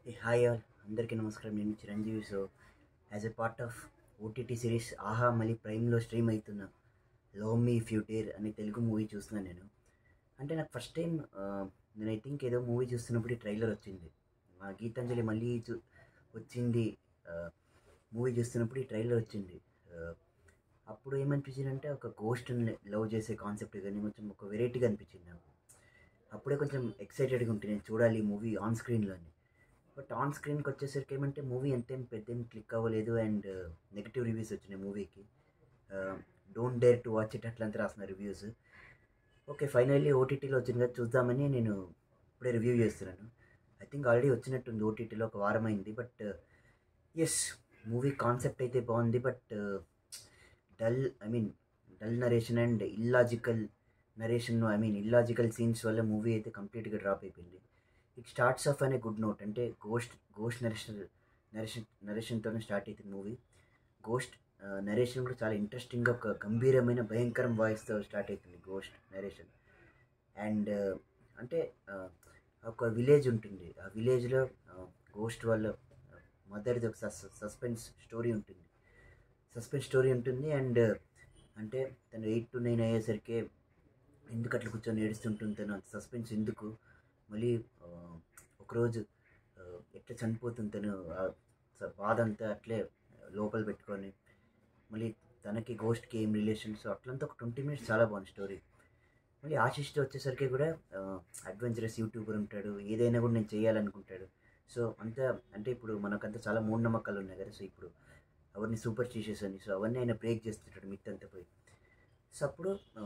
ఏ hi all అందరికీ నమస్కారం నేను Chiranjeevi so as a part of OTT series Aha మళ్ళీ ప్రైమ్లో స్ట్రీమ్ అవుతున్న love me if you dare అనే తెలుగు మూవీ చూస్తున్నాను నేను అంటే నాకు ఫస్ట్ టైం నేను ఐ థింక్ ఏదో మూవీ చూస్తున్నప్పుడు ఈ ట్రైలర్ వచ్చింది మా గీతాంజలి మళ్ళీ చూ వచ్చింది మూవీ చూస్తున్నప్పుడు ఈ ట్రైలర్ వచ్చింది ఆ, అప్పుడు ఏమనిపించింది అంటే ఒక గోస్ట్ని లవ్ చేసే కాన్సెప్ట్ కానీ కొంచెం ఒక వెరైటీగా అనిపించింది నాకు అప్పుడే కొంచెం ఎక్సైటెడ్గా ఉంటుంది నేను చూడాలి మూవీ ఆన్ స్క్రీన్లోని బట్ ఆన్ స్క్రీన్కి వచ్చేసరికి ఏమంటే మూవీ అంతేం పెద్ద ఏం క్లిక్ అవ్వలేదు అండ్ నెగిటివ్ రివ్యూస్ వచ్చినాయి మూవీకి don't dare to watch it అట్లంతా రాసిన రివ్యూస్ ఓకే ఫైనల్లీ ఓటీటీలో వచ్చింది కదా చూద్దామని నేను ఇప్పుడే రివ్యూ చేస్తున్నాను ఐ థింక్ ఆల్రెడీ వచ్చినట్టుంది ఓటీటీలో ఒక వారం అయింది బట్ ఎస్ మూవీ కాన్సెప్ట్ అయితే బాగుంది but dull I mean dull narration and illogical narration I mean illogical scenes వల్ల మూవీ అయితే కంప్లీట్గా డ్రాప్ అయిపోయింది it starts off on a good note అంటే గోస్ట్ గోస్ట్ నరేషన్ నరేషన్ నరేషన్తోనే స్టార్ట్ అవుతుంది మూవీ గోస్ట్ నరేషన్ కూడా చాలా ఇంట్రెస్టింగ్గా ఒక గంభీరమైన భయంకరం వాయిస్తో స్టార్ట్ అవుతుంది గోస్ట్ నరేషన్ అండ్ అంటే uh, ఒక విలేజ్ ఉంటుంది ఆ విలేజ్లో గోస్ట్ వాళ్ళ మదర్ది ఒక సస్ సస్పెన్స్ స్టోరీ ఉంటుంది సస్పెన్స్ స్టోరీ ఉంటుంది అండ్ అంటే తను ఎయిట్ టు నైన్ అయ్యేసరికి ఎందుకు అట్లా కూర్చొని ఏడుస్తుంటుంది తను అంత సస్పెన్స్ ఎందుకు మళ్ళీ ఆ, ఒకరోజు ఆ, ఎట్లా చనిపోతుంది తను ఆ స- బాధ అంతా అట్లే లోపల పెట్టుకొని మళ్ళీ తనకి గోస్ట్కి ఏం రిలేషన్స్ అట్లంతా ఒక ట్వంటీ మినిట్స్ చాలా బాగుంది స్టోరీ మళ్ళీ ఆశిష్తో వచ్చేసరికి కూడా అడ్వెంచరస్ యూట్యూబర్ ఉంటాడు ఏదైనా కూడా నేను చేయాలనుకుంటాడు సో అంతా అంటే ఇప్పుడు మనకంతా చాలా మూఢనమ్మకాలు ఉన్నాయి కదా సో ఇప్పుడు అవన్నీ సూపర్ స్టిషియస్ అని సో అవన్నీ ఆయన బ్రేక్ చేస్తుంటాడు మిత్ అంతా పోయి సో అప్పుడు ఆ,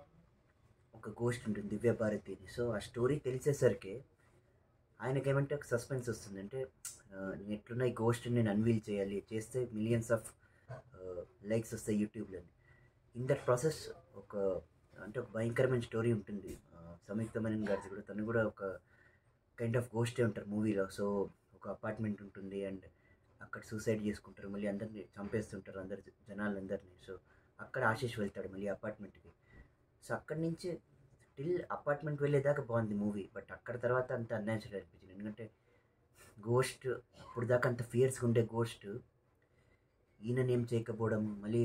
ఒక గోస్ట్ ఉంటుంది దివ్య భారతి అని సో ఆ స్టోరీ తెలిసేసరికి ఆయనకేమంటే ఒక సస్పెన్స్ వస్తుంది అంటే ఆ, నేను ఎట్లున్న ఈ గోస్ట్ నేను అన్వీల్ చేయాలి చేస్తే మిలియన్స్ ఆఫ్ లైక్స్ వస్తాయి యూట్యూబ్లో ఇన్ దట్ ప్రాసెస్ ఒక అంటే ఒక భయంకరమైన స్టోరీ ఉంటుంది ఆ, సంయుక్త మేనన్ గారిది కూడా తను కూడా ఒక కైండ్ ఆఫ్ గోస్టే ఉంటారు మూవీలో సో ఒక అపార్ట్మెంట్ ఉంటుంది అండ్ అక్కడ సూసైడ్ చేసుకుంటారు మళ్ళీ అందరిని చంపేస్తుంటారు అందరు జనాలందరినీ సో అక్కడ ఆశీష్ వెళ్తాడు మళ్ళీ అపార్ట్మెంట్కి సో అక్కడి నుంచి టిల్ అపార్ట్మెంట్ వెళ్ళేదాకా బాగుంది మూవీ బట్ అక్కడ తర్వాత అంత అన్యాచురల్ అనిపించింది ఎందుకంటే గోస్ట్ అప్పుడు దాకా అంత ఫియర్స్గా ఉండే గోస్ట్ ఈయనని ఏం చేయకపోవడం మళ్ళీ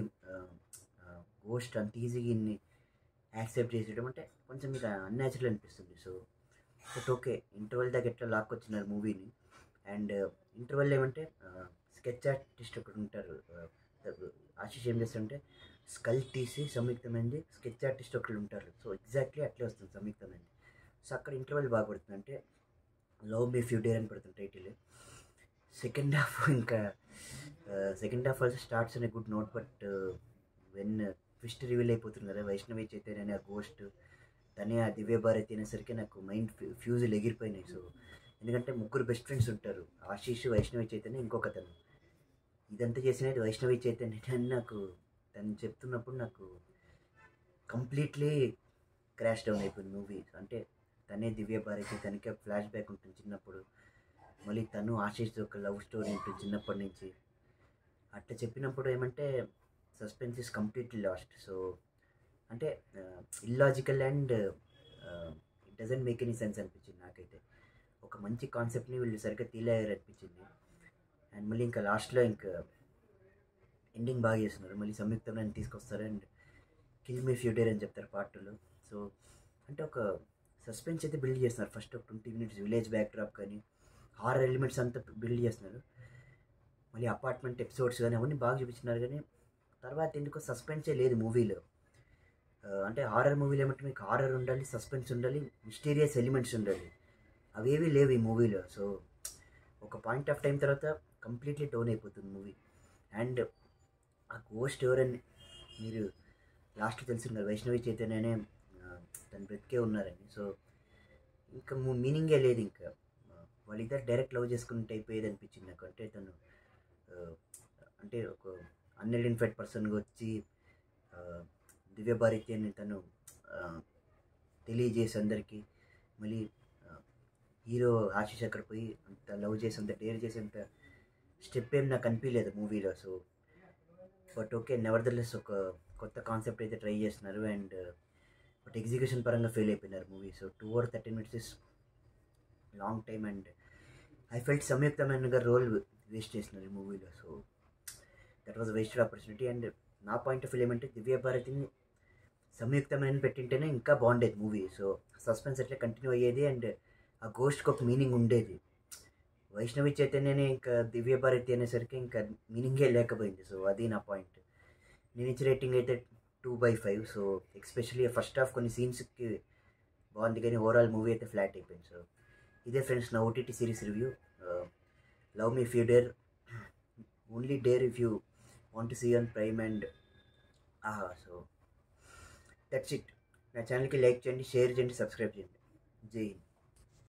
గోస్ట్ అంత ఈజీగా ఈయన్ని యాక్సెప్ట్ చేసేయడం అంటే కొంచెం ఇక అన్యాచురల్ అనిపిస్తుంది సో బట్ ఓకే ఇంటర్వెల్ దాకా ఎట్లా లాక్కొచ్చినారు మూవీని అండ్ ఇంటర్వెల్ ఏమంటే స్కెచ్ ఆర్టిస్ట్ ఒకటి ఉంటారు ఆ, ఆశీష్ ఏం చేస్తుంటే స్కల్ తీసి సంయుక్తమైంది స్కెచ్ ఆర్టిస్ట్ ఒకళ్ళు ఉంటారు సో ఎగ్జాక్ట్లీ అట్లే వస్తుంది సంయుక్తమైంది సో అక్కడ ఇంటర్వెల్ బాగా పడుతుంది అంటే లవ్ మీ ఫ్యూ డేర్ అని పడుతుంది టైటిల్ సెకండ్ హాఫ్ ఇంకా second half also starts on a good note but when twist reveal అయిపోతుంది కదా వైష్ణవి చైతన్య అనే ఆ గోస్ట్ తనే ఆ దివ్య భారతి అనేసరికి నాకు మైండ్ ఫ్యూజులు ఎగిరిపోయినాయి సో ఎందుకంటే ముగ్గురు బెస్ట్ ఫ్రెండ్స్ ఉంటారు ఆశీష్ వైష్ణవి చైతన్య ఇంకొక తను ఇదంతా చేసినది వైష్ణవి చైతన్య అని నాకు తను చెప్తున్నప్పుడు నాకు కంప్లీట్లీ క్రాష్ డౌన్ అయిపోయింది మూవీ అంటే తనే దివ్య భారతి తనకే ఫ్లాష్ బ్యాక్ ఉంటుంది చిన్నప్పుడు మళ్ళీ తను ఆశీష్ ఒక లవ్ స్టోరీ ఉంటుంది చిన్నప్పటి నుంచి అట్లా చెప్పినప్పుడు ఏమంటే suspense is completely lost so అంటే illogical and it doesn't make any sense అనిపించింది నాకైతే ఒక మంచి కాన్సెప్ట్ని వీళ్ళు సరిగ్గా తీలేయారు అనిపించింది అండ్ మళ్ళీ ఇంకా లాస్ట్లో ఇంకా ఎండింగ్ బాగా చేస్తున్నారు మళ్ళీ సంయుక్తంగా తీసుకొస్తారు అండ్ కిల్ మీ ఫ్యూటర్ అని చెప్తారు పార్ట్ టూలో సో అంటే ఒక సస్పెన్స్ అయితే బిల్డ్ చేస్తున్నారు ఫస్ట్ ఒక twenty minutes village back drop horror elements అంతా బిల్డ్ చేస్తున్నారు మళ్ళీ అపార్ట్మెంట్ ఎపిసోడ్స్ కానీ అవన్నీ బాగా చూపించినారు కానీ తర్వాత ఎందుకో సస్పెన్సే లేదు మూవీలో అంటే హారర్ మూవీలో ఏమంటే మీకు హారర్ ఉండాలి సస్పెన్స్ ఉండాలి మిస్టీరియస్ ఎలిమెంట్స్ ఉండాలి అవేవి లేవు ఈ మూవీలో సో ఒక పాయింట్ ఆఫ్ టైం తర్వాత కంప్లీట్లీ టోన్ అయిపోతుంది మూవీ అండ్ ఆ గోస్ట్ ఎవరని మీరు లాస్ట్ తెలుసున్నారు వైష్ణవి చైతన్యనే ఆ, తను బ్రతికే ఉన్నారని సో ఇంకా మీనింగే లేదు ఇంకా ఆ, వాళ్ళిద్దరు డైరెక్ట్ లవ్ చేసుకుంటే అయిపోయేది అనిపించింది నాకు అంటే తను ఆ, అంటే ఒక అన్ఐడెంటిఫైడ్ పర్సన్గా వచ్చి ఆ, దివ్య భారతి అని తను ఆ, తెలియజేసి అందరికీ మళ్ళీ ఆ, హీరో ఆశీష్ అక్కడ పోయి అంత లవ్ చేసి అంత డేర్ చేసేంత స్టెప్ ఏం నాకు అనిపించలేదు మూవీలో సో బట్ ఓకే నెవర్దలెస్ ఒక కొత్త కాన్సెప్ట్ అయితే ట్రై చేస్తున్నారు అండ్ బట్ ఎగ్జిక్యూషన్ పరంగా ఫెయిల్ అయిపోయినారు movie so two hour thirty minutes is long time and I felt సంయుక్తమైన గారు రోల్ వేస్ట్ చేసినారు ఈ మూవీలో so that was wasted opportunity and నా పాయింట్ ఆఫ్ వ్యూ ఏమంటే దివ్య భారతిని సంయుక్తమైన పెట్టింటేనే ఇంకా బాగుండేది మూవీ సో సస్పెన్స్ అట్లా కంటిన్యూ అయ్యేది అండ్ ఆ గోస్ట్కి ఒక మీనింగ్ ఉండేది వైష్ణవి చైతన్యనే ఇంకా దివ్య భారతి అనేసరికి ఇంకా మీనింగే లేకపోయింది సో అది నా పాయింట్ నేను ఇచ్చే రేటింగ్ అయితే two by five so especially first half కొన్ని సీన్స్కి బాగుంది కానీ ఓవరాల్ మూవీ అయితే ఫ్లాట్ అయిపోయింది సో ఇదే ఫ్రెండ్స్ నా OTT series review love me if you dare only dare if you want to see on prime and Aha so that's it నా ఛానల్కి లైక్ చేయండి షేర్ చేయండి సబ్స్క్రైబ్ చేయండి జై హింద్